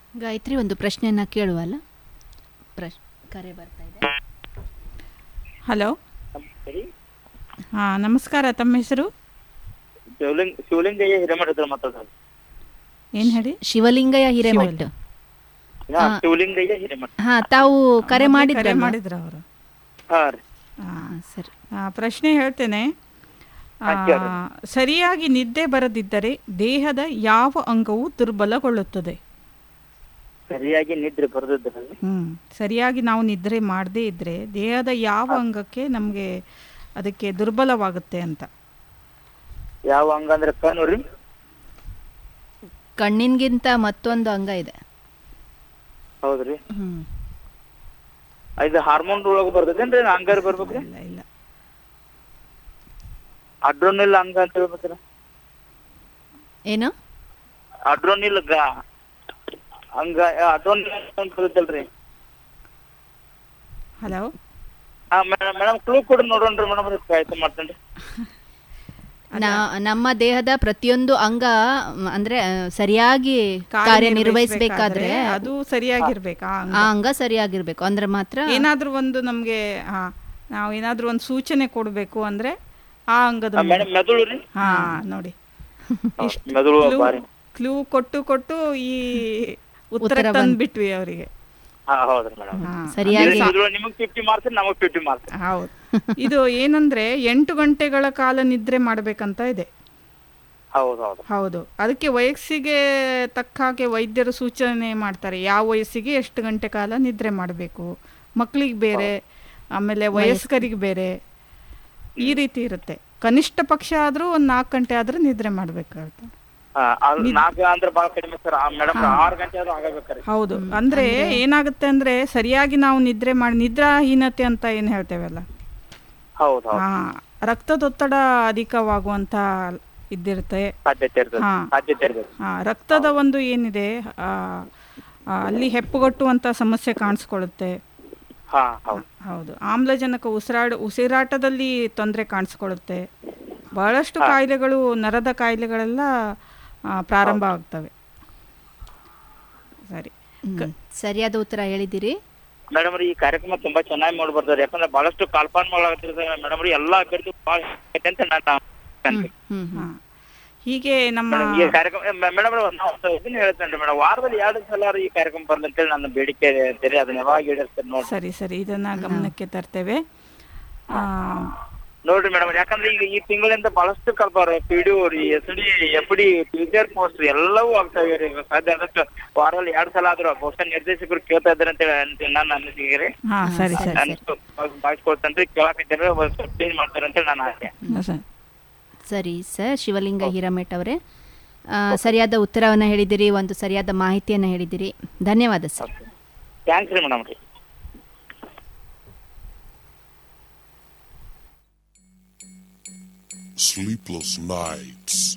ಗಾಯತ್ರಿ ಒಂದು ಪ್ರಶ್ನೆಯನ್ನ ಕೇಳುವಲ್ಲ ಪ್ರಶ್ ಕರೆ ಬರ್ತಾ ಇದೆ ಹಲೋ ಹಾಂ ನಮಸ್ಕಾರ ತಮ್ಮ ಹೆಸರು ಶಿವಲಿಂಗ ಶಿವಲಿಂಗಯ್ಯ ಹಿರೇಮಠ ಹತ್ರ ಮಾತಾಡೋದು ಏನು ಹೇಳಿ ಶಿವಲಿಂಗಯ್ಯ ಹಿರೇಮಠ ಹಾ, ಶಿವಲಿಂಗಯ್ಯ ಹಿರೇಮಠ ಹಾ ತಾವು ಕರೆ ಕರೆ ಮಾಡಿದ್ರ ಮಾಡಿದ್ರ ಅವರು ಹಾ ರೀ ಸರಿ ಪ್ರಶ್ನೆ ಹೇಳ್ತೇನೆ ಆ, ಹಾ, ಕೇಳಿ. ಸರಿಯಾಗಿ ನಿದ್ದೆ ಬರದಿದ್ದರೆ ದೇಹದ ಯಾವ ಅಂಗವು ದುರ್ಬಲಗೊಳ್ಳುತ್ತದೆ ಸರಿಯಾಗಿ ನಿದ್ರೆ ಬರ್ದಿದ್ರಲ್ಲಿ ಹ್ಮ್ ಸರಿಯಾಗಿ ನಾವು ನಿದ್ರೆ ಮಾಡದೇ ಇದ್ರೆ ದೇಹದ ಯಾವ ಅಂಗಕ್ಕೆ ನಮಗೆ ಅದಕ್ಕೆ ದುರ್ಬಲವಾಗುತ್ತೆ ಅಂತ ಯಾವ ಅಂಗ ಅಂದ್ರೆ ಕಣ್ಣು ರೀ ಕಣ್ಣಿನ್ಗಿಂತ ಮತ್ತೊಂದು ಅಂಗ ಇದೆ ಹೌದ್ರಿ ಹ್ಮ್ ಇದು ಹಾರ್ಮೋನ್ ಒಳಗ ಬರ್ತದೇನ್ರಿ ಅಂಗಾರ ಬರ್ಬೇಕ್ರಿ ಇಲ್ಲ ಇಲ್ಲ ಅಡ್ರೋನಿಲ್ ಅಂಗ ಅಂತ ಹೇಳ್ಬೇಕ್ರಿ ಏನು ಅಡ್ರೋನಿಲ್ ಗ ಅಂಗ ಅಡ್ರೋನಿಲ್ ಅಂತ ಕರಿತಲ್ರಿ ಹಲೋ ಹಾ ಮೇಡಮ್ ಮೇಡಮ್ ಕ್ಲೂ ಕೊಡ್ರಿ ನೋಡೋಣ್ರಿ ಮೇಡಮ್ ಆಯ್ತು ಮಾಡ್ತೇನ್ರಿ ನಾ- ನಮ್ಮ ದೇಹದ ಪ್ರತಿಯೊಂದು ಅಂಗ ಮ್, ಅಂದ್ರೆ ಆ, ಸರಿಯಾಗಿ ಕಾರ್ಯನಿರ್ವಹಿಸಬೇಕಾದ್ರೆ ಅದು ಸರಿಯಾಗಿರ್ಬೇಕು ಆ ಅಂಗ ಆ ಅಂಗ ಸರಿಯಾಗಿರ್ಬೇಕು ಅಂದ್ರೆ ಮಾತ್ರ ಏನಾದ್ರೂ ಒಂದು ನಮ್ಗೆ ಹಾ ನಾವು ಏನಾದ್ರೂ ಒಂದು ಸೂಚನೆ ಕೊಡ್ಬೇಕು ಅಂದ್ರೆ ಆ ಅಂಗದ ಮೇಡಮ್ ಮೆದುಳು ರೀ ಹಾ ನೋಡಿ ಮೆದುಳು ಬಾರಿ ಕ್ಲೂ ಕೊಟ್ಟು ಕೊಟ್ಟು ಈ ಉತ್ತರ ತಂದ್ಬಿಟ್ವಿ ಅವರಿಗೆ ಹಾ ಹೌದ್ರಿ ಮೇಡಮ್ ಸರಿಯಾಗಿ ನಿಮಗ್ ಫಿಫ್ಟಿ ಮಾರ್ಕ್ಸ್ ನಮಗ್ ಫಿಫ್ಟಿ ಮಾರ್ಕ್ಸ್ ಹೌದು ಇದು ಏನಂದ್ರೆ ಎಂಟು ಗಂಟೆಗಳ ಕಾಲ ನಿದ್ರೆ ಮಾಡ್ಬೇಕಂತ ಇದೆ ಹೌದು ಹೌದು ಹೌದು ಅದಕ್ಕೆ ವಯಸ್ಸಿಗೆ ತಕ್ಕ ಹಾಗೆ ವೈದ್ಯರು ಸೂಚನೆ ಮಾಡ್ತಾರೆ ಯಾವ ವಯಸ್ಸಿಗೆ ಎಷ್ಟು ಗಂಟೆ ಕಾಲ ನಿದ್ರೆ ಮಾಡಬೇಕು ಮಕ್ಕಳಿಗೆ ಬೇರೆ ಆಮೇಲೆ ವಯಸ್ಕರಿಗೆ ಬೇರೆ ಈ ರೀತಿ ಇರುತ್ತೆ ಕನಿಷ್ಠ ಪಕ್ಷ ಆದ್ರೂ ಒಂದು ನಾಲ್ಕು ಗಂಟೆ ಆದ್ರೂ ನಿದ್ರೆ ಮಾಡ್ಬೇಕಾಗುತ್ತೆ ಹಾ, ಅದು ನಾಲ್ಕು ಅಂದ್ರೆ ಬಹಳ ಕಡಿಮೆ ಸರ್ ಮೇಡಮ್ ಆರು ಗಂಟೆ ಆದ್ರೂ ಆಗಬೇಕ್ರಿ ಹೌದು ಅಂದ್ರೆ ಏನಾಗುತ್ತೆ ಅಂದ್ರೆ ಸರಿಯಾಗಿ ನಾವು ನಿದ್ರೆ ಮಾಡಿ ನಿದ್ರಾಹೀನತೆ ಅಂತ ಏನ್ ಹೇಳ್ತೇವಲ್ಲ ಹೌದು ಹೌದು ಹಾ ರಕ್ತದೊತ್ತಡ ಅಧಿಕವಾಗುವಂತ ಇದ್ದಿರುತ್ತೆ ಸಾಧ್ಯತೆ ಇರ್ತದೆ ಹಾ. ಸಾಧ್ಯತೆ ಇರ್ತದೆ ಆ, ರಕ್ತದ ಒಂದು ಏನಿದೆ ಆ, ಆ, ಅಲ್ಲಿ ಹೆಪ್ಪುಗಟ್ಟುವಂತ ಸಮಸ್ಯೆ ಕಾಣಿಸ್ಕೊಳ್ಳುತ್ತೆ ಹಾ ಹೌದು ಹೌದು ಆಮ್ಲಜನಕ ಉಸಿರಾಡ ಉಸಿರಾಟದಲ್ಲಿ ತೊಂದರೆ ಕಾಣಿಸ್ಕೊಳ್ಳುತ್ತೆ ಬಹಳಷ್ಟು ಕಾಯಿಲೆಗಳು ನರದ ಕಾಯಿಲೆಗಳೆಲ್ಲ ಆ, ಪ್ರಾರಂಭ ಆಗ್ತವೆ ಸರಿ ಹ್ಮ್. ಸರಿಯಾದ ಉತ್ತರ ಹೇಳಿದಿರಿ ಮೇಡಮ್ ಈ ಕಾರ್ಯಕ್ರಮ ತುಂಬಾ ಚೆನ್ನಾಗಿ ಮಾಡಿ ಬರ್ತಾರೆ ಯಾಕಂದ್ರೆ ಬಹಳಷ್ಟು ಕಾಲ್ಪಾನ್ಗಳಾಗ್ತಿರ್ತದೆ ಮೇಡಮ್ ರೀ ಎಲ್ಲಾ ಅಭ್ಯರ್ಥಿ ಬಹಳ ಐತೆ ಅಂತ ನಾನು ಅನ್ಕೊಂತೀನಿ. ಹ್ಮ್ ಹಾ. ಹೀಗೆ ನಮ್ಮ ಮೇಡಮ್ ಈ ಕಾರ್ಯಕ್ರಮ ಮೇಡಮ್ ನಾವು ಇದನ್ನ ಹೇಳ್ತೇನೆ ಮೇಡಮ್ ವಾರದಲ್ಲಿ ಎರಡು ಸಲ ಈ ಕಾರ್ಯಕ್ರಮ ಬರ್ಲಿ ಅಂತೇಳಿ ನನ್ನ ಬೇಡಿಕೆ ಇದೆ ಅದನ್ನ ಯಾವಾಗ ಈಡೇರಿಸ್ತಾರೆ ನೋಡಿ ಸರಿ ಸರಿ ಇದನ್ನ ಗಮನಕ್ಕೆ ತರ್ತೇವೆ ಆ, ನೋಡ್ರಿ ಮೇಡಮ್ ಯಾಕಂದ್ರೆ ಈಗ ಈ ತಿಂಗಳಿಂದ ಬಹಳಷ್ಟು ಕಲ್ಪಾರ ಪಿ ಡಿ ರೀ S D F D teacher post ಎಲ್ಲವೂ ಆಗ್ತಾ ಇವೆ ರೀ ಸಾಧ್ಯ ಆದಷ್ಟು ವಾರದಲ್ಲಿ ಎರಡ್ ಸಲ ಆದ್ರೂ ಬಹುಶಃ ನಿರ್ದೇಶಕರು ಕೇಳ್ತಾ ಇದ್ದಾರೆ ಅಂತ ಹೇಳಿ ನನ್ನ ಅನಿಸಿಕೆ ರೀ ಹಾ ಸರಿ ಸರಿ ನಾನು ಭಾವಿಸ್ಕೊಳ್ತೇನೆ ಕೇಳಾಕಿದ್ದೇನೆ ಚೇಂಜ್ ಮಾಡ್ತಾರೆ ಅಂತ ನನ್ನ ಆಸೆ ಸರಿ. ಸರಿ ಸರ್ ಶಿವಲಿಂಗ ಹಿರಮೇಟ್ ಅವರೇ ಆ, ಸರಿಯಾದ ಉತ್ತರವನ್ನು ಹೇಳಿದಿರಿ ಒಂದು ಸರಿಯಾದ ಮಾಹಿತಿಯನ್ನು ಹೇಳಿದಿರಿ ಧನ್ಯವಾದ ಸರ್ ಥ್ಯಾಂಕ್ಸ್ ರೀ ಮೇಡಮ್ ರೀ Sleepless nights,